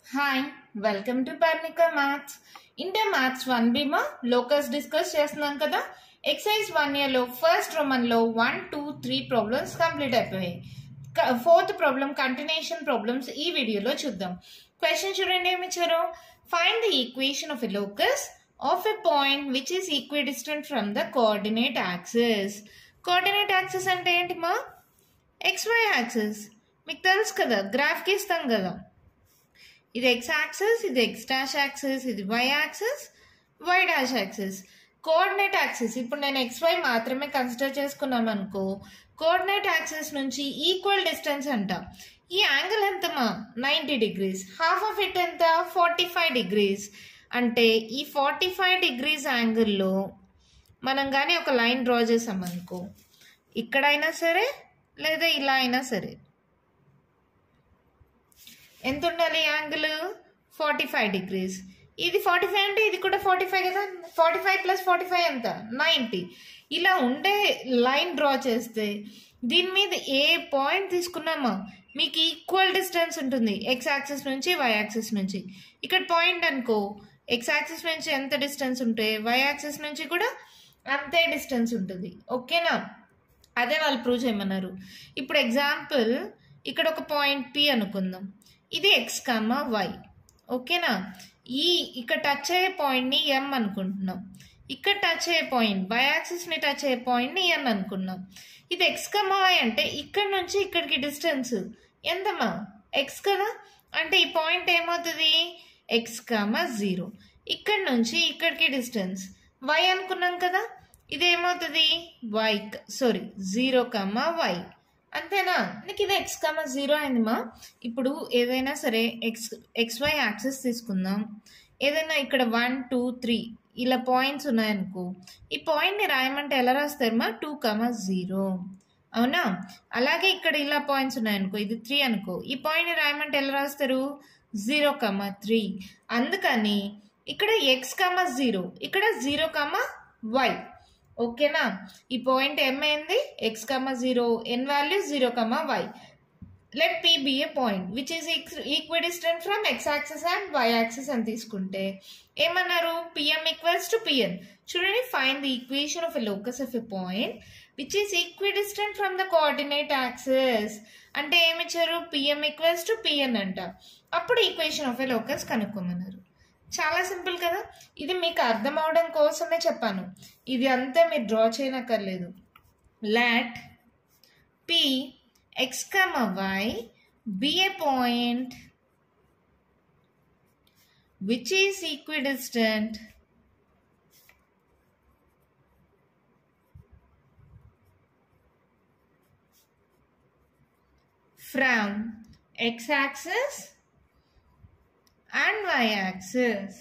Hi welcome to Parnika maths inter maths one బీమా locus discuss చేస్తున్నాం కదా ఎక్సైజ్ వన్ ఇయర్లో ఫస్ట్ రోమన్లో one two three problems complete అయిపోయాయి ఫోర్త్ ప్రాబ్లం కంటిన్యూషన్ ప్రాబ్లమ్స్ ఈ వీడియోలో చూద్దాం క్వశ్చన్ చూడండి ఏమి ఇచ్చారు find the equation of a locus of a point which is equidistant from the coordinate axis coordinate axis అంటే ఏంటి మా ఎక్స్వై యాక్సిస్ మీకు తెలుసు కదా గ్రాఫ్ గీస్తాం కదా ఇది ఎక్స్ యాక్సిస్ ఇది ఎక్స్ డాష్ యాక్సిస్ ఇది y axis y dash axis coordinate axis ఇప్పుడు నేను ఎక్స్ వై మాత్రమే కన్సిడర్ చేసుకున్నాం అనుకో కోఆర్డినేట్ యాక్సిస్ నుంచి ఈక్వల్ డిస్టెన్స్ అంట ఈ యాంగిల్ ఎంతమా ninety degrees half of it ఎంత ఫార్టీ ఫైవ్ డిగ్రీస్ అంటే ఈ ఫార్టీ ఫైవ్ డిగ్రీస్ యాంగిల్లో మనం కానీ ఒక లైన్ డ్రా చేసాం అనుకో ఇక్కడైనా సరే లేదా ఇలా అయినా సరే ఎంత ఉండాలి యాంగిల్ ఫార్టీ ఫైవ్ డిగ్రీస్ ఇది ఫార్టీ ఫైవ్ అంటే ఇది కూడా ఫార్టీ ఫైవ్ కదా forty five plus forty five ఎంత నైంటీ ఇలా ఉండే లైన్ డ్రా చేస్తే దీని మీద ఏ పాయింట్ తీసుకున్నామా మీకు ఈక్వల్ డిస్టెన్స్ ఉంటుంది ఎక్స్ యాక్సిస్ నుంచి వై యాక్సిస్ నుంచి ఇక్కడ పాయింట్ అనుకో ఎక్స్ యాక్సిస్ నుంచి ఎంత డిస్టెన్స్ ఉంటే వై యాక్సిస్ నుంచి కూడా అంతే డిస్టెన్స్ ఉంటుంది ఓకేనా అదే వాళ్ళు ప్రూవ్ చేయమన్నారు ఇప్పుడు ఎగ్జాంపుల్ ఇక్కడ ఒక పాయింట్ పి అనుకుందాం ఇది ఎక్స్ కామ వై ఓకేనా ఈ ఇక్కడ టచ్ అయ్యే పాయింట్ని ఎం అనుకుంటున్నాం ఇక్కడ టచ్ అయ్యే పాయింట్ వై యాక్సిస్ని టచ్ అయ్యే పాయింట్ని ఎన్ అనుకున్నాం ఇది ఎక్స్ కమ వై అంటే ఇక్కడ నుంచి ఇక్కడికి డిస్టెన్స్ ఎంతమ్మా ఎక్స్ కదా అంటే ఈ పాయింట్ ఏమవుతుంది ఎక్స్ కామ జీరో ఇక్కడ నుంచి ఇక్కడికి డిస్టెన్స్ వై అనుకున్నాం కదా ఇది ఏమవుతుంది y sorry zero comma y అంతేనా నీకు ఇది ఎక్స్ కమ్మ జీరో అయిందిమా ఇప్పుడు ఏదైనా సరే ఎక్స్ ఎక్స్ వై యాక్సెస్ తీసుకుందాం ఏదైనా ఇక్కడ వన్ టూ త్రీ ఇలా పాయింట్స్ ఉన్నాయనుకో ఈ పాయింట్ని రాయమంటే ఎలా రాస్తారమ్మా టూ కమ జీరో అవునా అలాగే ఇక్కడ ఇలా పాయింట్స్ ఉన్నాయనుకో ఇది త్రీ అనుకో ఈ పాయింట్ని రాయమంటే ఎలా రాస్తారు జీరో కమ త్రీ అందుకని ఇక్కడ ఎక్స్ కమ జీరో ఇక్కడ జీరో కమ వై ఓకేనా ఈ పాయింట్ ఏమైంది x comma zero N value zero comma y let P be a point which is equidistant from x axis and y axis అని తీసుకుంటే ఏమన్నారు PM equals to PN చూడండి find the equation of a locus of a point which is equidistant from the coordinate axis అంటే ఏమిచ్చారు PM equals to PN అంట అప్పుడు equation of a locus కనుక్కోమన్నారు చాలా సింపుల్ కదా ఇది మీకు అర్థం అవడం కోసమే చెప్పాను ఇది అంతా మీరు డ్రా చేయనక్కర్లేదు let P x comma y be a point which is equidistant from x-axis and y-axis.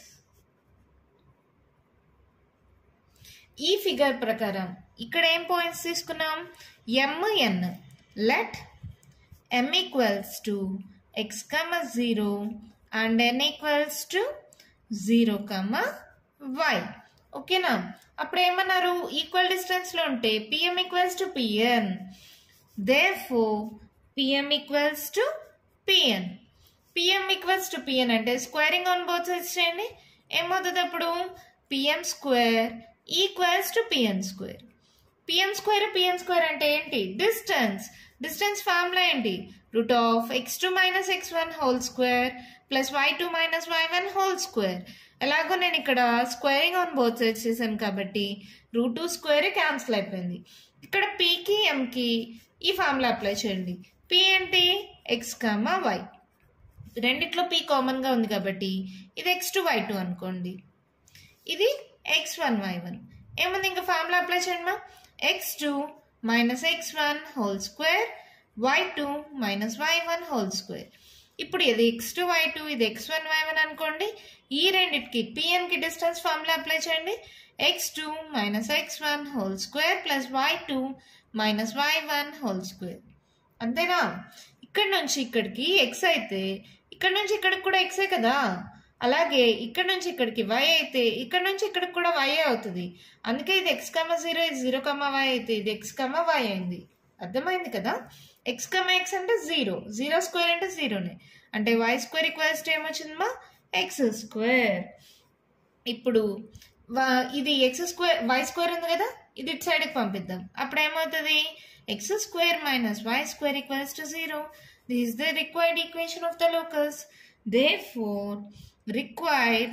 ఈ ఫిగర్ ప్రకారం ఇక్కడ ఏం పాయింట్స్ తీసుకున్నాం M N let M equals to x comma zero and N equals to zero comma y ఓకేనా అప్పుడు ఏమన్నారు equal డిస్టెన్స్లో ఉంటే PM equals to PN therefore PM equals to PN PM equals to PN అంటే squaring on both sides చేయండి ఏమవుతుంది అప్పుడు PM square equals to PN square PM square PN square అంటే ఏంటి డిస్టెన్స్ డిస్టెన్స్ ఫార్ములా ఏంటి root of x two minus x one whole square plus y two minus y one whole square ఎలాగో నేను ఇక్కడ squaring on both sides చేశాను కాబట్టి root two square cancel అయిపోయింది ఇక్కడ పీకి ఎంకి ఈ ఫార్ములా అప్లై చేయండి పి ఏంటి ఎక్స్ కామా వై రెండిట్లో పి కామన్గా ఉంది కాబట్టి ఇది ఎక్స్ టు వై టూ అనుకోండి ఇది ఎక్స్ వన్ వై వన్ ఏముంది ఇంకా ఫార్ములా అప్లై చేయండి x two minus x one whole square y two minus y one whole square ఇప్పుడు ఇది ఎక్స్ టూ వై టూ ఇది ఎక్స్ వన్ వై వన్ అనుకోండి ఈ రెండిటికి పిఎన్కి డిస్టెన్స్ ఫార్ములా అప్లై చేయండి x two minus x one whole square plus y two minus y one whole square అంతేనా ఇక్కడ నుంచి ఇక్కడికి ఎక్స్ అయితే ఇక్కడ నుంచి ఇక్కడికి కూడా ఎక్సే కదా అలాగే ఇక్కడ నుంచి ఇక్కడికి వై అయితే ఇక్కడ నుంచి ఇక్కడికి కూడా వై అవుతుంది అందుకే ఇది ఎక్స్ కమ జీరో ఇది జీరో కమ వై అయితే ఇది ఎక్స్ కమ వై అయింది అర్థమైంది కదా ఎక్స్ కమ ఎక్స్ అంటే జీరో జీరో స్క్వేర్ అంటే జీరోనే అంటే వై స్క్వేర్ ఈక్వల్స్ టు ఏమొచ్చిందమ్మా ఎక్స్ స్క్వేర్ ఇప్పుడు వ- ఇది ఎక్స్ స్క్వేర్ వై స్క్వేర్ ఉంది కదా ఇది ఇటు సైడ్కి పంపిద్దాం అప్పుడు ఏమవుతుంది x square minus y square equals to zero this is the required equation of the locus therefore required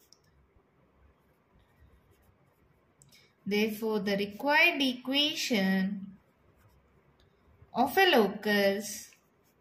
Therefore, the required equation of a locus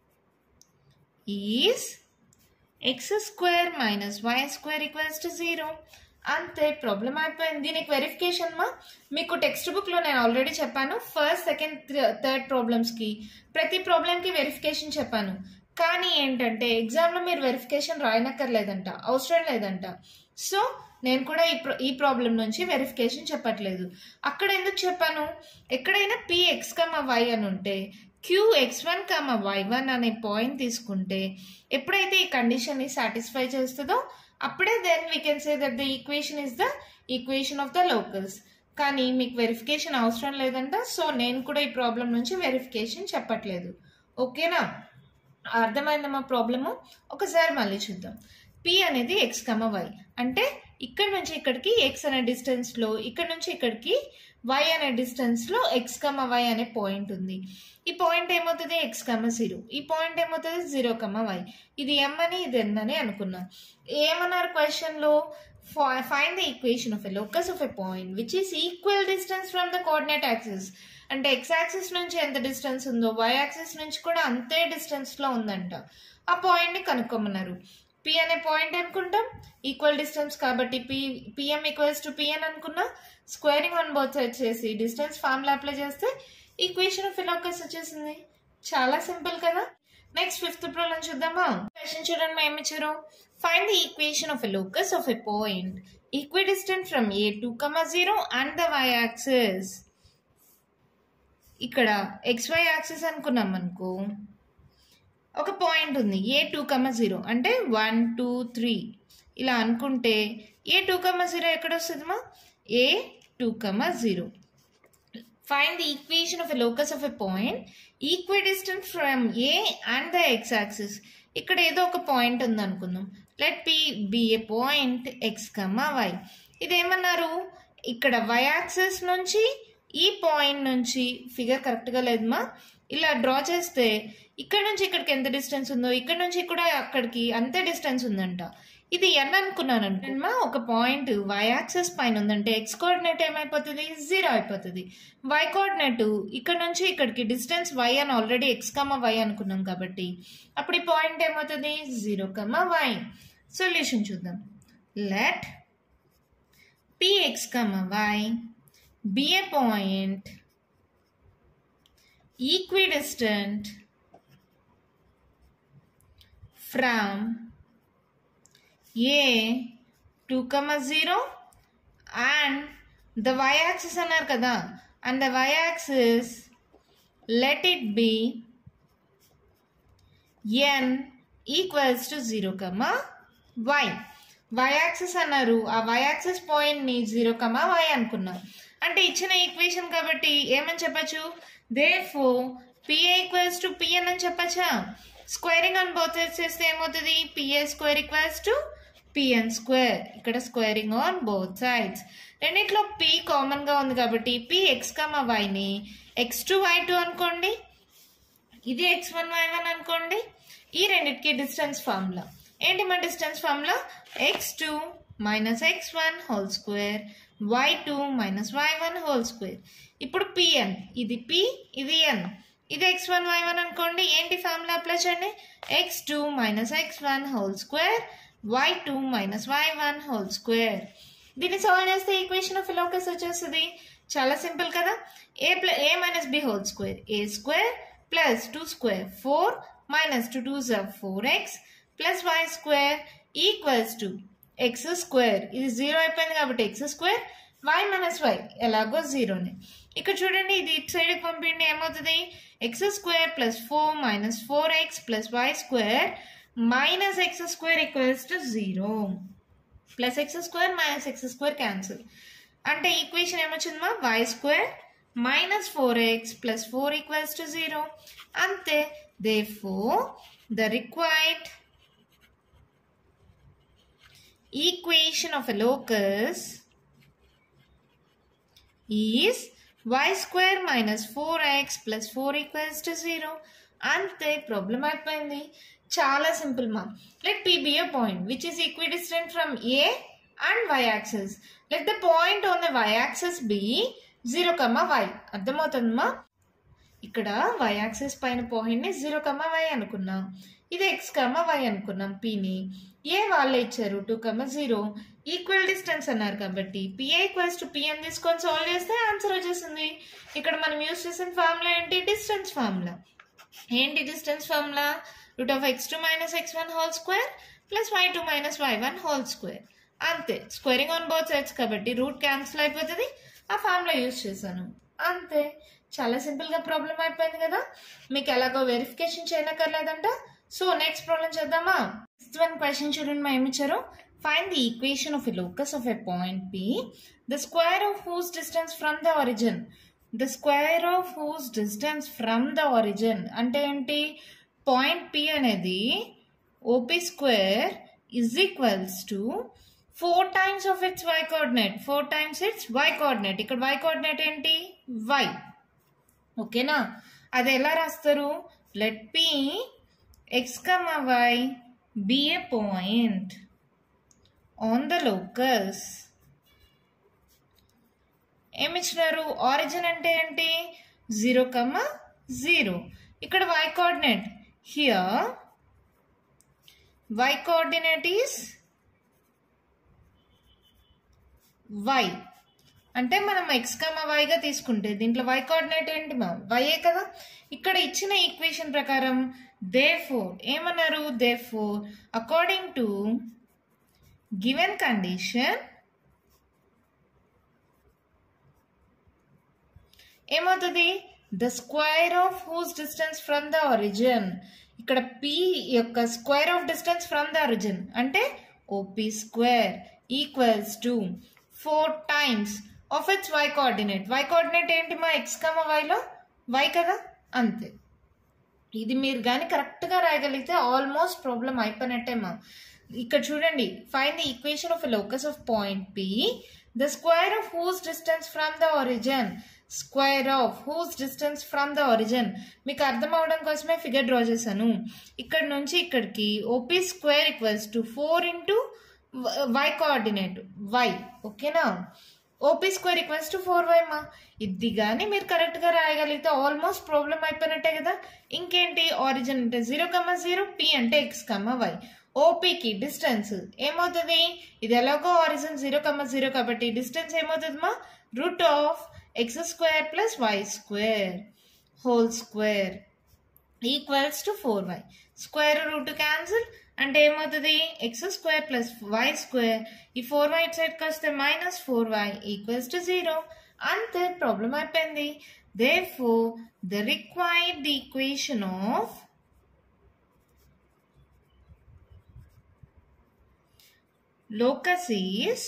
is x square minus y square equals to 0. అంతే problem అయిపోయింది దీనికి verification మా మీకు text book లో నేను already చెప్పాను first second third problems కి ప్రతి ప్రాబ్లం కి వెరిఫికేషన్ చెప్పాను కానీ ఏంటంటే ఎగ్జామ్ లో మీరు వెరిఫికేషన్ రాయనక్కర్లేదంట అవసరం లేదంట సో నేను కూడా ఈ ప్ర- ఈ ప్రాబ్లం నుంచి వెరిఫికేషన్ చెప్పట్లేదు అక్కడ ఎందుకు చెప్పాను ఎక్కడైనా పి ఎక్స్ కమ వై అని ఉంటే Q x one comma y one అనే పాయింట్ తీసుకుంటే ఎప్పుడైతే ఈ కండిషన్ ని సాటిస్ఫై చేస్తుందో అప్పుడే then we can say that the equation is the equation of the locus కానీ మీకు వెరిఫికేషన్ అవసరం లేదంట సో నేను కూడా ఈ ప్రాబ్లం నుంచి వెరిఫికేషన్ చెప్పట్లేదు ఓకేనా అర్థమైందమ్మా ప్రాబ్లము ఒకసారి మళ్ళీ చూద్దాం పి అనేది ఎక్స్ కమ వై అంటే ఇక్కడ నుంచి ఇక్కడికి ఎక్స్ అనే డిస్టెన్స్ లో ఇక్కడ నుంచి ఇక్కడికి వై అనే డిస్టెన్స్ లో ఎక్స్ కమ వై అనే పాయింట్ ఉంది ఈ పాయింట్ ఏమవుతుంది ఎక్స్ కమ జీరో ఈ పాయింట్ ఏమవుతుంది జీరో కమ వై ఇది ఎం అని ఇది ఎన్ అని అనుకున్నాం ఏమన్నారు క్వశ్చన్ లో find the equation of a locus of a point which is equal distance from the coordinate axis అంటే ఎక్స్ యాక్సిస్ నుంచి ఎంత డిస్టెన్స్ ఉందో వై యాక్సిస్ నుంచి కూడా అంతే డిస్టెన్స్ లో ఉందంట ఆ పాయింట్ ని కనుక్కోమన్నారు పి అనే పాయింట్ అనుకుంటాం ఈక్వల్ డిస్టెన్స్ కాబట్టి P PM equals to PN అనుకున్నా స్క్వేరింగ్ ఆన్ బోత్ సైడ్ చేసి డిస్టెన్స్ ఫార్ములా అప్లై చేస్తే ఈక్వేషన్ ఆఫ్ ఫిలోకస్ వచ్చేసింది చాలా సింపుల్ కదా నెక్స్ట్ ఫిఫ్త్ ప్రాబ్లం చూద్దామా క్వశ్చన్ చూడండి మేము ఏమి ఇచ్చారు find the equation of a locus of a point equidistant from A two comma zero and the y axis ఇక్కడ ఎక్స్ వై యాక్సిస్ అనుకున్నాం అనుకో ఒక పాయింట్ ఉంది ఏ టూ కమ జీరో అంటే వన్ టూ త్రీ ఇలా అనుకుంటే ఏ టూ కమ జీరో ఎక్కడ వస్తుందమ్మా A two comma zero find the equation of a locus of a point equidistant from A and the x axis ఇక్కడ ఏదో ఒక point ఉంది అనుకుందాం let P be a point x comma y ఇదేమన్నారు ఇక్కడ y axis నుంచి ఈ point నుంచి ఫిగర్ కరెక్ట్గా లేదమ్మా ఇలా డ్రా చేస్తే ఇక్కడ నుంచి ఇక్కడికి ఎంత డిస్టెన్స్ ఉందో ఇక్కడ నుంచి కూడా అక్కడికి అంతే డిస్టెన్స్ ఉందంట ఇది ఎన్ అనుకున్నాను అనుకున్నా ఒక పాయింట్ వై యాక్సెస్ పైన ఉందంటే ఎక్స్ కోఆర్డినేట్ ఏమైపోతుంది జీరో అయిపోతుంది వై కోఆర్డినేట్ ఇక్కడ నుంచి ఇక్కడికి డిస్టెన్స్ వై అని ఆల్రెడీ ఎక్స్ కమ వై అనుకున్నాం కాబట్టి అప్పుడు ఈ పాయింట్ ఏమవుతుంది జీరో కమ వై సొల్యూషన్ చూద్దాం లెట్ px comma y be a point equidistant from a 2 comma 0 and the y axis అన్నారు కదా and the y axis let it be n equals to zero comma y y axis అన్నారు ఆ y axis point ని zero comma y అనుకున్నాం అంటే ఇచ్చిన equation కాబట్టి ఏమని చెప్పచ్చు దే ఫో పిఏ ఈక్వల్స్ టు పిఎన్ అని చెప్పచ్చా స్క్వేరింగ్ ఆన్ బోత్ సైడ్స్ చేస్తే ఏమవుతుంది PA square equals to PN square ఇక్కడ స్క్వేరింగ్ ఆన్ బోత్ సైడ్స్ రెండిట్లో పి కామన్ గా ఉంది కాబట్టి పి ఎక్స్ కమా వైని ఎక్స్ టు వై టూ అనుకోండి ఇది ఎక్స్ వన్ వై వన్ అనుకోండి ఈ రెండింటికి డిస్టెన్స్ ఫార్ములా ఏంటి మా distance formula x two minus x one whole square y two minus y one whole square ఇప్పుడు పిఎన్ ఇది పి ఇది ఎన్ ఇది ఎక్స్ వన్ వై వన్ అనుకోండి ఏంటి ఫార్ములా అప్లై చేయండి x two minus x one whole square y two minus y one whole square దీన్ని solve చేస్తే equation of locus వచ్చేస్తుంది చాలా సింపుల్ కదా a plus a minus b whole square a square plus two square four minus two two జర్ four x plus y square equals to x square ఇది zero అయిపోయింది కాబట్టి x square y minus y ఎలాగో జీరోనే ఇక్కడ చూడండి ఇది ఇటు సైడ్కి పంపిండి ఏమవుతుంది x square plus four minus four x plus y square minus x square equals to zero plus x square minus x square cancel అంటే ఈక్వేషన్ ఏమొచ్చిందమ్మా y square minus four x plus four equals to zero అంతే therefore the required equation of a locus is y square minus 4x plus 4 equals to 0 అంతే problem అయిపోయింది చాలా simple మా let P be a point which is equidistant from A and y axes let the point on the y axes be zero comma y అర్థమవుతుందమ్మా ఇక్కడ y axes పైన point ని zero comma y అనుకున్నాం ఇది X కమ్మా y అనుకున్నాం పిని A వాళ్ళే ఇచ్చారు two comma zero equal distance అన్నారు కాబట్టి పిఏ ఈక్వల్స్ టు పి అని తీసుకొని సాల్వ్ చేస్తే ఆన్సర్ వచ్చేసింది ఇక్కడ మనం యూస్ చేసిన ఫార్ములా ఏంటి డిస్టెన్స్ ఫార్ములా ఏంటి distance formula root of x two minus x one whole square plus y two minus y one whole square అంతే స్క్వేరింగ్ ఆన్ బోత్ సైడ్స్ కాబట్టి రూట్ క్యాన్సిల్ అయిపోతుంది ఆ ఫార్ములా యూస్ చేశాను అంతే చాలా సింపుల్ గా ప్రాబ్లం అయిపోయింది కదా మీకు ఎలాగో వెరిఫికేషన్ చేయనక్కర్లేదంట సో నెక్స్ట్ ప్రాబ్లం చేద్దామా నెక్స్ట్ వన్ క్వశ్చన్ చూడండి మా ఏమి ఇచ్చారు find the equation of a locus of a point P the square of whose distance from the origin the square of whose distance from the origin అంటే ఏంటి point P అనేది OP square is equals to four times of its y coordinate four times its y coordinate ఇక్కడ y coordinate ఏంటి y ఓకేనా అది ఎలా రాస్తారు let P x comma y be a point on the locus ఏమిచ్చినారు origin అంటే ఏంటి zero comma zero ఇక్కడ y coordinate here y coordinate is y అంటే మనం ఎక్స్ కమా వైగా తీసుకుంటే దీంట్లో వై కోఆర్డినేట్ ఏంటి మా వైయే కదా ఇక్కడ ఇచ్చిన ఈక్వేషన్ ప్రకారం దే ఫోర్ ఏమన్నారు therefore according to given condition ఏమవుతుంది the square of whose distance from the origin ఇక్కడ పి యొక్క square of distance from the origin అంటే OP square equals to four times of its y coordinate y coordinate ఏంటి మా X comma వైలో why కదా అంతే ఇది మీరు కానీ కరెక్ట్గా రాయగలిగితే ఆల్మోస్ట్ ప్రాబ్లం అయిపోయినట్టే మా ఇక్కడ చూడండి find the equation of locus of point P the square of whose distance from the origin square of whose distance from the origin మీకు అర్థం అవడం కోసమే ఫిగర్ డ్రా చేశాను ఇక్కడ నుంచి ఇక్కడికి OP square equals to four into y coordinate y ఓకేనా OP square equals to four y మా ఇది కానీ మీరు కరెక్ట్గా రాయగలిగితే ఆల్మోస్ట్ ప్రాబ్లం అయిపోయినట్టే కదా ఇంకేంటి ఆరిజిన్ అంటే జీరో కమ్మ జీరో పి అంటే ఎక్స్ కమ్మ వై ఓపీకి డిస్టెన్స్ ఏమవుతుంది ఇది ఎలాగో ఆరిజిన్ జీరో కమ్మ జీరో కాబట్టి డిస్టెన్స్ ఏమవుతుంది మా root of x square plus y square whole square equals to four y square root cancel అంటే ఏమవుతుంది x square plus y square ఈ ఫోర్ వై సైడ్కి వస్తే minus four y equals to zero అంతే problem అయిపోయింది therefore the required the equation of locus is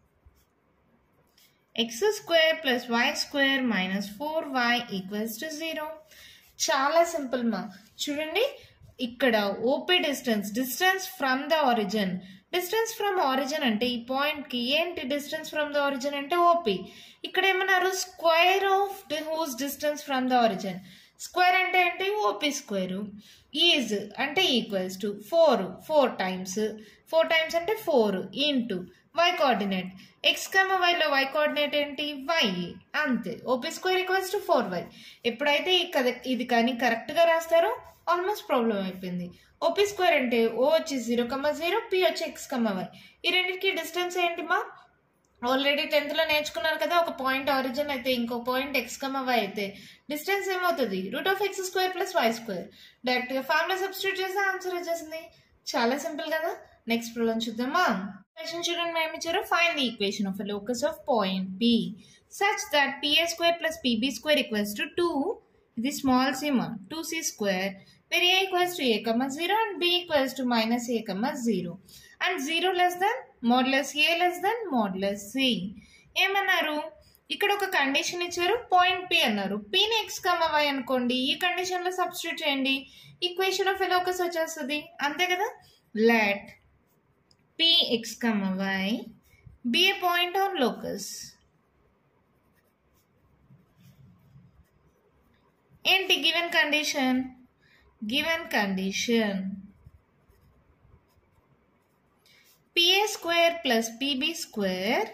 x square plus y square minus 4y equals to 0 చాలా simple మా చూడండి ఇక్కడ OP distance distance from the origin distance from origin అంటే ఈ point కి ఏంటి డిస్టెన్స్ ఫ్రమ్ ద ఆరిజిన్ అంటే OP ఇక్కడ ఏమన్నారు square of whose distance from the origin square అంటే ఏంటి ఓపీ స్క్వేర్ ఈజ్ అంటే equals to four four times four times అంటే four into y coordinate x comma వైలో వై కోఆర్డినేట్ ఏంటి y అంతే OP square equals to four y ఎప్పుడైతే ఈ కద ఇది కానీ కరెక్ట్గా రాస్తారో ఆల్మోస్ట్ ప్రాబ్లం అయిపోయింది ఓపీ స్క్వేర్ అంటే ఓ వచ్చి జీరో కమ్మ జీరో పి వచ్చి ఎక్స్ కమ్మ వై ఈ రెండింటికి డిస్టెన్స్ ఏంటి మా ఆల్రెడీ టెన్త్లో నేర్చుకున్నారు కదా ఒక పాయింట్ ఆరిజిన్ అయితే ఇంకో పాయింట్ ఎక్స్ కమ్మ వై అయితే డిస్టెన్స్ ఏమవుతుంది root of x square plus y square డైరెక్ట్గా ఫార్ములా సబ్స్టిట్యూట్ చేస్తే ఆన్సర్ వచ్చేసింది చాలా సింపుల్ కదా నెక్స్ట్ ప్రాబ్లం చూద్దామా క్వశ్చన్ చూడండి మేము ఇచ్చారు find the equation of locus of point P such that PA square plus PB square equals to two ఇది స్మాల్ సిమ్ two c square where a equals to a comma 0 and b equals to minus a comma 0 and 0 less than modulus a less than modulus c ఏమన్నారు ఇక్కడ ఒక condition ఇచ్చారు point P అన్నారు పిని X comma why అనుకోండి ఈ condition లో substitute చేయండి equation of ఎలోకస్ వచ్చేస్తుంది అంతే కదా let px comma y be a point on locus ఏంటి given condition given condition PA square plus PB square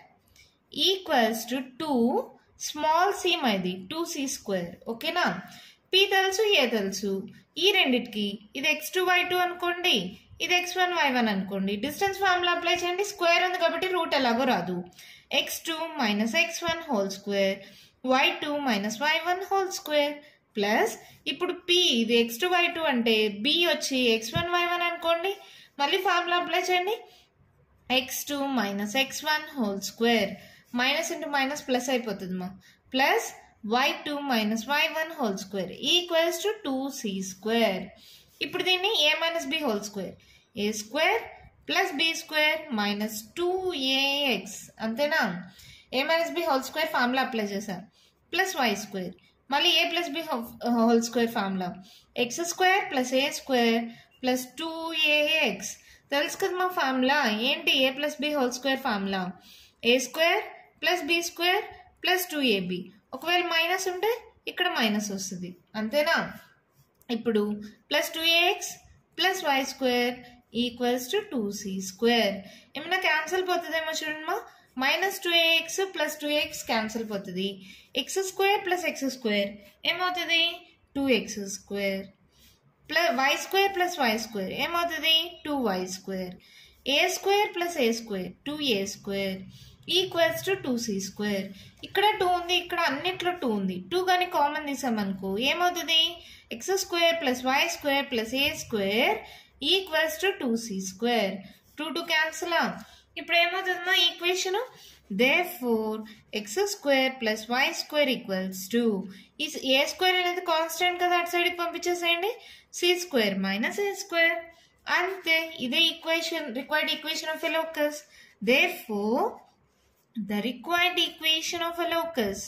equals to two small c మైది టూ సి స్క్వేర్ ఓకేనా పి తెలుసు A తెలుసు ఈ రెండిటికి ఇది ఎక్స్ టూ వై టూ అనుకోండి ఇది ఎక్స్ వన్ వై వన్ అనుకోండి డిస్టెన్స్ ఫార్ములా అప్లై చేయండి స్క్వేర్ ఉంది కాబట్టి రూట్ ఎలాగో రాదు x two minus x one whole square y two minus y one whole square plus ఇప్పుడు పి ఇది ఎక్స్ టూ వై టూ అంటే బి వచ్చి ఎక్స్ వన్ వై వన్ అనుకోండి మళ్ళీ ఫార్ములా అప్లై చేయండి x two minus x one whole square minus into minus plus అయిపోతుంది మా plus y two minus y one whole square equals to two c square ఇప్పుడు దీన్ని a minus b whole square a square plus b square minus two a x అంతేనా a minus b whole square formula apply చేశాను plus y square మళ్ళీ a plus b whole square formula x square plus a square plus two a x తెలుసు కదా మా formula ఏంటి a plus b whole square formula a square plus b square plus two AB ఒకవేళ minus ఉంటే ఇక్కడ minus వస్తుంది అంతేనా ఇప్పుడు plus two a x plus y square equals to two c square ఏమైనా క్యాన్సిల్ పోతుందేమో చూడమ్మా minus two a x plus two x cancel పోతుంది x square plus x square ఏమవుతుంది two x square plus y square plus y square ఏమవుతుంది two y square a square plus a square two a square equals to two c square ఇక్కడ two ఉంది ఇక్కడ అన్నిట్లో two ఉంది two కానీ common తీసామనుకో ఏమవుతుంది x square plus y square plus a square equals to two c square two two cancel ఇప్పుడు ఏమవుతుందో equation therefore x square plus y square equals to ఈ ఏ స్క్వేర్ అనేది constant కదా అటు సైడ్కి పంపించేసేయండి c square minus a square అంతే ఇదే equation required equation of a locus therefore the required equation of a locus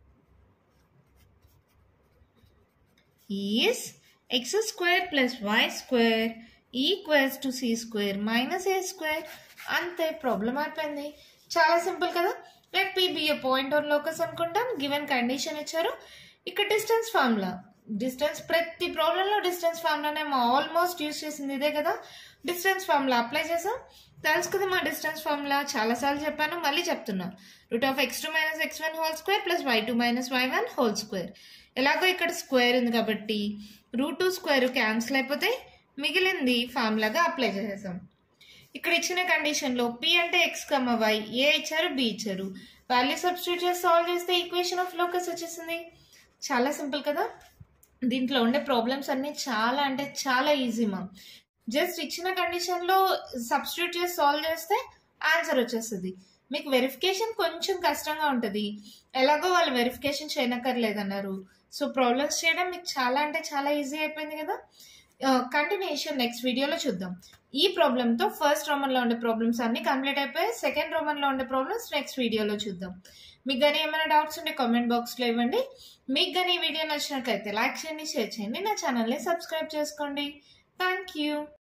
is x square plus y square equals to C square minus a square అంతే problem అయిపోయింది చాలా simple కదా let P be a point on locus అనుకుంటాం given condition ఇచ్చారు ఇక్కడ distance formula distance ప్రతి ప్రాబ్లంలో distance ఫార్ములానే మా ఆల్మోస్ట్ యూస్ చేసింది ఇదే కదా డిస్టెన్స్ ఫార్ములా అప్లై చేసాం తెలుసు కదా మా డిస్టెన్స్ ఫార్ములా చాలాసార్లు చెప్పాను మళ్ళీ చెప్తున్నా root of x two minus x one whole square plus y two minus y one whole square ఎలాగో ఇక్కడ స్క్వేర్ ఉంది కాబట్టి రూట్ టూ స్క్వేర్ క్యాన్సిల్ అయిపోతే మిగిలింది ఫార్ములాగా అప్లై చేసేసాం ఇక్కడ ఇచ్చిన కండిషన్లో పి అంటే ఎక్స్ కమ్మ వై ఏ ఇచ్చారు బి ఇచ్చారు వాల్యూ సబ్స్టిట్యూట్ చేసి సాల్వ్ చేస్తే ఈక్వేషన్ ఆఫ్ లోకస్ వచ్చేసింది చాలా సింపుల్ కదా దీంట్లో ఉండే ప్రాబ్లమ్స్ అన్నీ చాలా అంటే చాలా ఈజీ మా జస్ట్ ఇచ్చిన కండిషన్లో సబ్స్టిట్యూట్ చేసి సాల్వ్ చేస్తే ఆన్సర్ వచ్చేస్తుంది మీకు వెరిఫికేషన్ కొంచెం కష్టంగా ఉంటుంది ఎలాగో వాళ్ళు వెరిఫికేషన్ చేయనక్కర్లేదన్నారు సో ప్రాబ్లమ్స్ చేయడం మీకు చాలా అంటే చాలా ఈజీ అయిపోయింది కదా కంటిన్యూషన్ నెక్స్ట్ వీడియోలో చూద్దాం ఈ ప్రాబ్లంతో ఫస్ట్ రోమన్లో ఉండే ప్రాబ్లమ్స్ అన్ని కంప్లీట్ అయిపోయాయి సెకండ్ రోమన్లో ఉండే ప్రాబ్లమ్స్ నెక్స్ట్ వీడియోలో చూద్దాం మీకు కానీ ఏమైనా డౌట్స్ ఉంటే కామెంట్ బాక్స్లో ఇవ్వండి మీకు కానీ ఈ వీడియో నచ్చినట్లయితే లైక్ చేయండి షేర్ చేయండి నా ఛానల్ని సబ్స్క్రైబ్ చేసుకోండి థ్యాంక్ యూ